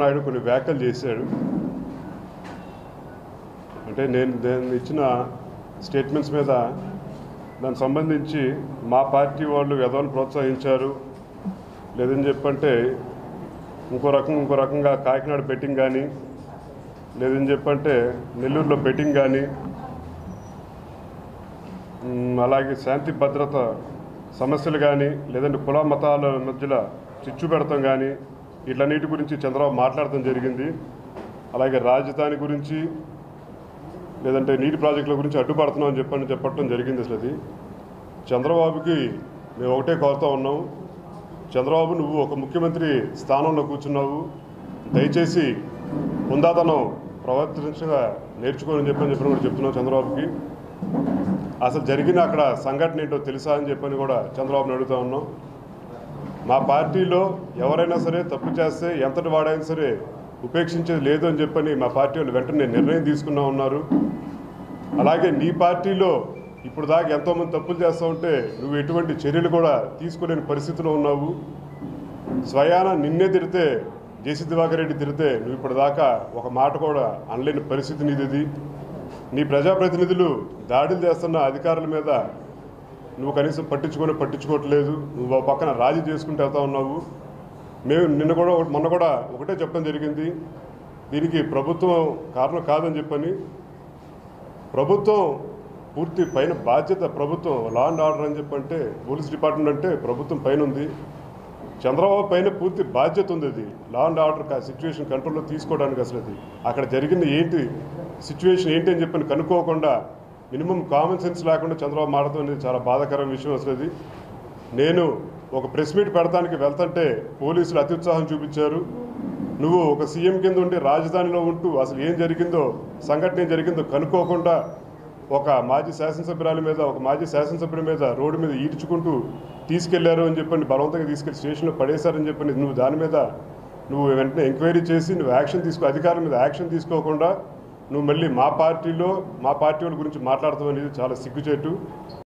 నాయుడు కొన్ని వ్యాఖ్యలు చేశాడు అంటే నేను నేను ఇచ్చిన స్టేట్మెంట్స్ మీద దానికి సంబంధించి మా పార్టీ వాళ్ళు ఎదవని ప్రోత్సహించారు లేదని చెప్పంటే ఇంకో రకం ఇంకో రకంగా కాకినాడ బెట్టింగ్ కానీ లేదని చెప్పంటే నెల్లూరులో బెట్టింగ్ కానీ మ్, అలాగే శాంతి భద్రత సమస్యలు కానీ లేదంటే కుల మతాల మధ్యలో చిచ్చు పెడతాం కానీ వీటన్నిటి గురించి చంద్రబాబు మాట్లాడటం జరిగింది అలాగే రాజధాని గురించి లేదంటే నీటి ప్రాజెక్టుల గురించి అడ్డుపడుతున్నాం అని చెప్పని చెప్పడం జరిగింది అసలు అది చంద్రబాబుకి మేము ఒకటే కోరుతా ఉన్నాం చంద్రబాబు నువ్వు ఒక ముఖ్యమంత్రి స్థానంలో కూర్చున్నావు దయచేసి హుందాతనం ప్రవర్తించగా నేర్చుకోని చెప్పని చెప్పని కూడా చెప్తున్నాం చంద్రబాబుకి అసలు జరిగిన అక్కడ సంఘటన ఏంటో తెలుసా అని చెప్పని కూడా చంద్రబాబుని అడుగుతా ఉన్నాం మా పార్టీలో ఎవరైనా సరే తప్పు చేస్తే ఎంతటి వాడైనా సరే ఉపేక్షించేది లేదు అని చెప్పని మా పార్టీ వాళ్ళు వెంటనే నిర్ణయం తీసుకున్నా ఉన్నారు అలాగే నీ పార్టీలో ఇప్పుడు దాకా ఎంతోమంది తప్పులు చేస్తూ ఉంటే నువ్వు ఎటువంటి చర్యలు కూడా తీసుకోలేని పరిస్థితిలో ఉన్నావు స్వయాన నిన్నే తిడితే జేసీ దివాకర్ రెడ్డి తిడితే నువ్వు ఇప్పుడు దాకా ఒక మాట కూడా అనలేని పరిస్థితి నీది ఇది నీ ప్రజాప్రతినిధులు దాడులు చేస్తున్న అధికారుల మీద నువ్వు కనీసం పట్టించుకొని పట్టించుకోవట్లేదు నువ్వు ఒక పక్కన రాజీ చేసుకుంటూ వెళ్తా ఉన్నావు మేము నిన్న కూడా ఒకటి- మొన్న కూడా ఒకటే చెప్పడం జరిగింది దీనికి ప్రభుత్వం కారణం కాదని చెప్పని ప్రభుత్వం పూర్తి పైన బాధ్యత ప్రభుత్వం లా అండ్ ఆర్డర్ అని చెప్పంటే పోలీస్ డిపార్ట్మెంట్ అంటే ప్రభుత్వం పైన ఉంది చంద్రబాబు పైన పూర్తి బాధ్యత ఉంది అది లా అండ్ ఆర్డర్ సిచ్యువేషన్ కంట్రోల్లో తీసుకోవడానికి అసలు అది అక్కడ జరిగింది ఏంటి సిచ్యువేషన్ ఏంటి అని చెప్పని కనుక్కోకుండా మినిమం కామన్ సెన్స్ లేకుండా చంద్రబాబు మాడటం అనేది చాలా బాధాకరం విషయం అసలు అది నేను ఒక ప్రెస్ మీట్ పెడతానికి వెళ్తుంటే పోలీసులు అత్యుత్సాహం చూపించారు నువ్వు ఒక సీఎం కింద ఉండి రాజధానిలో ఉంటూ అసలు ఏం జరిగిందో సంఘటన ఏం జరిగిందో కనుక్కోకుండా ఒక మాజీ శాసనసభ్యురాలి మీద ఒక మాజీ శాసనసభ్యుడి మీద రోడ్డు మీద ఈడ్చుకుంటూ తీసుకెళ్లారు అని చెప్పని బలవంతంగా తీసుకెళ్లి స్టేషన్లో పడేశారని చెప్పని నువ్వు దాని మీద నువ్వు వెంటనే ఎంక్వైరీ చేసి నువ్వు యాక్షన్ తీసుకో అధికారుల మీద యాక్షన్ తీసుకోకుండా నువ్వు మళ్ళీ మా పార్టీలో మా పార్టీ వాళ్ళ గురించి మాట్లాడతాం అనేది చాలా సిగ్గుచేటు